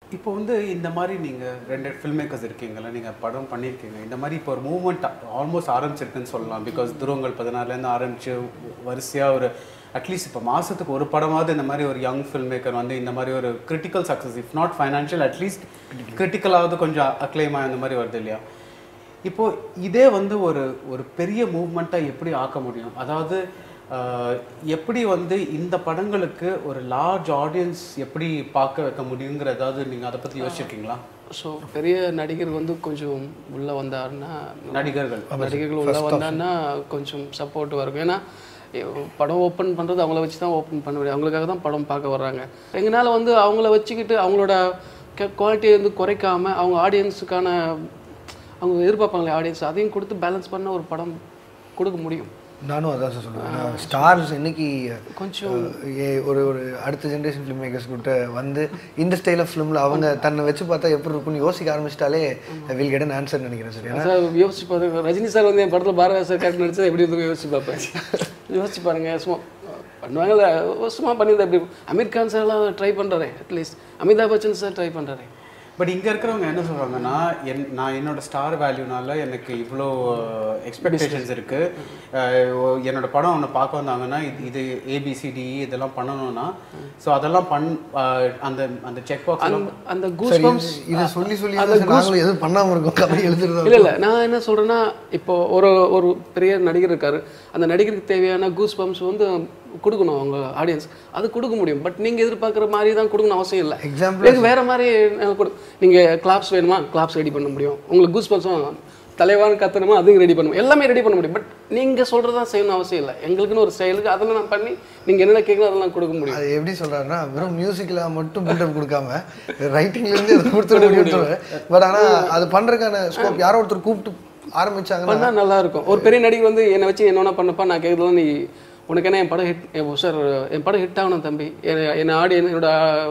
இப்போ வந்து இந்த மாதிரி நீங்கள் ரெண்டு ஃபில்ம் மேக்கர்ஸ் இருக்கீங்களா நீங்கள் படம் பண்ணியிருக்கீங்க இந்த மாதிரி இப்போ ஒரு மூவ்மெண்ட் ஆல்மோஸ்ட் ஆரம்பிச்சிருக்குன்னு சொல்லலாம் பிகாஸ் துருவங்கள் பதினாறுலேருந்து ஆரம்பிச்சு வரிசையாக ஒரு அட்லீஸ்ட் இப்போ மாதத்துக்கு ஒரு படமாவது இந்த மாதிரி ஒரு யங் ஃபில்ம் மேக்கர் வந்து இந்த மாதிரி ஒரு critical success if not financial at least கிரிட்டிக்கலாவது கொஞ்சம் அக்ளைமாக இந்த மாதிரி வருது இல்லையா இப்போ இதே வந்து ஒரு ஒரு பெரிய மூவ்மெண்ட்டாக எப்படி ஆக்க முடியும் அதாவது ஆஹ், எப்படி வந்து இந்த படங்களுக்கு ஒரு லார்ஜ் ஆடியன்ஸ் எப்படி பார்க்க வைக்க முடியுங்கிற ஏதாவது நீங்கள் அதை பற்றி யோசிச்சிருக்கீங்களா ஸோ பெரிய நடிகர் வந்து கொஞ்சம் உள்ளே வந்தாருன்னா நடிகர்கள் நடிகர்கள் உள்ளே வந்தாருன்னா கொஞ்சம் சப்போர்ட்டிவாக இருக்கும் ஏன்னா எ- படம் ஓப்பன் பண்ணுறது அவங்கள வச்சு தான் ஓப்பன் பண்ண முடியும் அவங்களுக்காக தான் படம் பார்க்க வர்றாங்க எங்களால் வந்து அவங்கள வச்சுக்கிட்டு அவங்களோட குவாலிட்டியை வந்து குறைக்காம அவங்க ஆடியன்ஸுக்கான அவங்க எதிர்பார்ப்பாங்களே ஆடியன்ஸ் அதையும் கொடுத்து பேலன்ஸ் பண்ண ஒரு படம் கொடுக்க முடியும் நானும் அதான் சார் சொல்லுவேன் ஸ்டார்ஸ் இன்னைக்கு கொஞ்சம் அஹ், ஏ- ஒரு ஒரு அடுத்த ஜென்ரேஷன் ஃபிலிம் மேக்கர்ஸ் கிட்ட வந்து இந்த ஸ்டைல் ஆஃப் ஃபிலிமில் அவங்க தன்னை வச்சு பார்த்தா எப்படி இருக்கும்னு யோசிக்க ஆரம்பிச்சிட்டாலே வில் கெட் அன் ஆன்சர் நினைக்கிறேன் சார் ஏன்னா சார் யோசிச்சு பாருங்க ரஜினி சார் வந்து என் படத்தில் பாரதி சார் கேரக்டர் நடிச்சா எப்படி இருக்கும் யோசிச்சு பார்ப்பேன் யோசிச்சு பாருங்க சும்மா பண்ணுவாங்கல்ல சும்மா பண்ணியிருந்தா எப்படி இருக்கும்? அமீர் கான் சார்லாம் ட்ரை பண்ணுறாரு at least Amitabh Bachchan sir try பண்ணுறாரு பட் இங்கே இருக்கிறவங்க என்ன சொல்கிறாங்கன்னா என் நான் என்னோட ஸ்டார் வேல்யூனால எனக்கு இவ்வளோ எக்ஸ்பெக்டேஷன்ஸ் இருக்குது என்னோட படம் ஒன்று பார்க்க வந்தாங்கன்னா இது இது ஏபிசிடி இதெல்லாம் பண்ணணும்னா ஸோ அதெல்லாம் பண் அஹ், அந்த அந்த செக் பாக்ஸ் அந்த சார் கூஸ் இது- இதை சொல்லி சொல்லி தான் சார் நாங்களும் எதுவும் பண்ணாமல் இருக்கோம் கதை எழுதுறதா இல்லை இல்லை நான் என்ன சொல்கிறேன்னா இப்போ ஒரு ஒரு பெரிய நடிகர் இருக்காரு அந்த நடிகருக்கு தேவையான கூஸ் பம்ப்ஸ் வந்து கொடுக்கணும் அவங்க ஆடியன்ஸ் அது கொடுக்க முடியும் பட் நீங்கள் எதிர்பார்க்குற மாதிரி தான் கொடுக்கணும் அவசியம் இல்லை எக்ஸாம்பிள் எனக்கு வேற மாதிரி அஹ், கொடு நீங்கள் கிளாப்ஸ் வேணுமா கிளாப்ஸ் ரெடி பண்ண முடியும் உங்களுக்கு கூஸ் பம்ப்ஸும் தலைவான்னு கத்தணுமா அதுவும் ரெடி பண்ண முடியும் எல்லாமே ரெடி பண்ண முடியும் பட் நீங்கள் சொல்கிறது தான் செய்யணும் அவசியம் இல்லை எங்களுக்குன்னு ஒரு ஸ்டைலுக்கு அதெல்லாம் நான் பண்ணி நீங்கள் என்னென்ன கேட்கணும் அதெல்லாம் கொடுக்க முடியும் அது எப்படி சொல்றாருன்னா வெறும் மியூசிக்கில் மட்டும் பில்டப் கொடுக்காம ரைட்டிங்லேருந்து அதை கொடுத்துட முடியும் பட் ஆனால் அது பண்ணுறதுக்கான ஸ்கோப் யாரோ ஒருத்தர் கூப்பிட்டு ஆரம்பிச்சாங்கன்னா பண்ணா நல்லா இருக்கும் ஒரு பெரிய நடிகர் வந்து என்னை வச்சு என்ன வேணா பண்ணப்பா நான் கேட்குறதுலாம் நீ உனக்கு என்ன என் படம் ஹிட் சார் என் படம் ஹிட் ஆகணும் தம்பி என்னை என்னை ஆடி என்னோட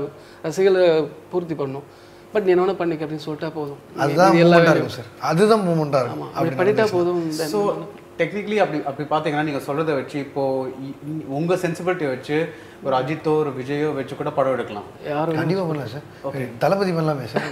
ரசிகளை பூர்த்தி பண்ணணும் பட் நீ என்ன வேணா பண்ணிக்க அப்படின்னு சொல்லிட்டா போதும் அதுதான் இது எல்லா மூமெண்ட்டாக இருக்கும் சார் அதுதான் மூமெண்ட்டாக இருக்கும் ஆமா அப்படி பண்ணிட்டா போதும் then ஸோ டெக்னிக்கலி அப்படி அப்படி பார்த்தீங்கன்னா நீங்கள் சொல்கிறத வச்சு இப்போது உங்கள் சென்சிபிலிட்டியை வச்சு ஒரு அஜித்தோ ஒரு விஜயோ வச்சு கூட படம் எடுக்கலாம் யாரும் கண்டிப்பாக பண்ணலாம் சார் தளபதி பண்ணலாமே சார்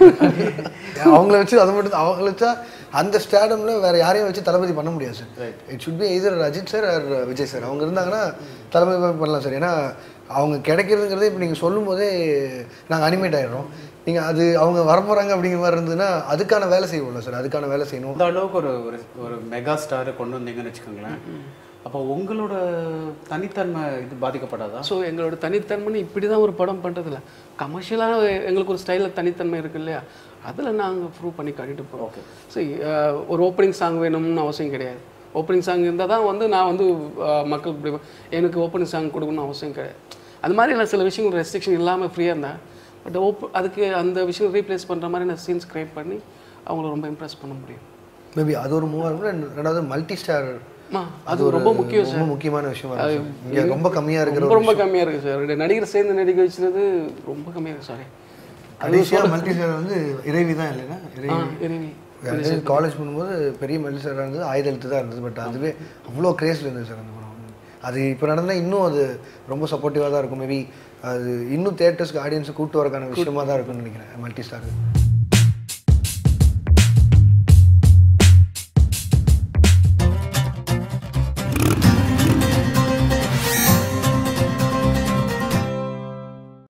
அவங்கள வச்சு அதை மட்டும் அவங்கள வச்சா அந்த ஸ்டேடமில் வேற யாரையும் வச்சு தளபதி பண்ண முடியாது sir it should be either Ajith sir or Vijay sir அவங்க இருந்தாங்கன்னா தளபதி பண்ணலாம் சார் ஏன்னா அவங்க கிடைக்கிறதுங்கிறதே இப்போ நீங்கள் சொல்லும் போதே நாங்கள் அனிமேட் ஆயிடுறோம் நீங்கள் அது அவங்க வரப்போகிறாங்க அப்படிங்கிற மாதிரி இருந்ததுன்னா அதுக்கான வேலை செய்வோம்ல சார் அதுக்கான வேலை செய்யணும் அந்த அளவுக்கு ஒரு ஒரு ஒரு மெகா ஸ்டாரை கொண்டு வந்தீங்கன்னு வச்சுக்கோங்களேன் அப்போ உங்களோட தனித்தன்மை இது பாதிக்கப்படாதா ஸோ எங்களோட தனித்தன்மைன்னு இப்படி தான் ஒரு படம் பண்ணுறதில்ல கமர்ஷியலான எங்களுக்கு ஒரு ஸ்டைலில் தனித்தன்மை இருக்கு இல்லையா அதில் நாங்கள் ப்ரூவ் பண்ணி காட்டிட்டு போகிறோம் ஓகே ஸோ ஒரு ஓப்பனிங் சாங் வேணும்னு அவசியம் கிடையாது ஓப்பனிங் சாங் இருந்தால் தான் வந்து நான் வந்து அஹ், மக்களுக்கு பிடிக்கும் எனக்கு ஓப்பனிங் சாங் கொடுக்கணும்னு அவசியம் கிடையாது அது மாதிரி நான் சில விஷயங்கள் ரெஸ்ட்ரிக்ஷன் இல்லாமல் ஃப்ரீயாக இருந்தேன் பட் ஓப் அதுக்கு அந்த விஷயம் ரீப்ளேஸ் பண்ணுற மாதிரி நான் சீன்ஸ் கிரியேட் பண்ணி அவங்கள ரொம்ப இம்ப்ரெஸ் பண்ண முடியும் மேபி அது ஒரு மூவாக இருக்கும் ரெண்டாவது மல்டி ஸ்டார் அம்மா, அது ரொம்ப முக்கியம் ரொம்ப முக்கியமான விஷயமா இருக்கும் இங்கே ரொம்ப கம்மியாக இருக்கிற ரொம்ப ரொம்ப கம்மியாக இருக்குது சார் ரெண்டு நடிகர் சேர்ந்து நடிக்க வச்சுறது ரொம்ப கம்மியாக இருக்குது சாரி கடைசியாக மல்டி ஸ்டார் வந்து இறைவி தான் இல்லைன்னா இறைவி இறைவி காலேஜ் பண்ணும்போது பெரிய மல்டி ஸ்டாராக இருந்தது ஆயுத எழுத்து தான் இருந்தது பட் அதுவே அவ்வளோ கிரேஸில் இருந்தது சார் அந்த படம் அது இப்போ நடந்தால் இன்னும் அது ரொம்ப சப்போர்ட்டிவாக தான் இருக்கும் மேபி அது இன்னும் தேட்டர்ஸ்க்கு ஆடியன்ஸை கூப்பிட்டு வரக்கான விஷயமா தான் இருக்கும்னு நினைக்கிறேன் மல்டி ஸ்டார்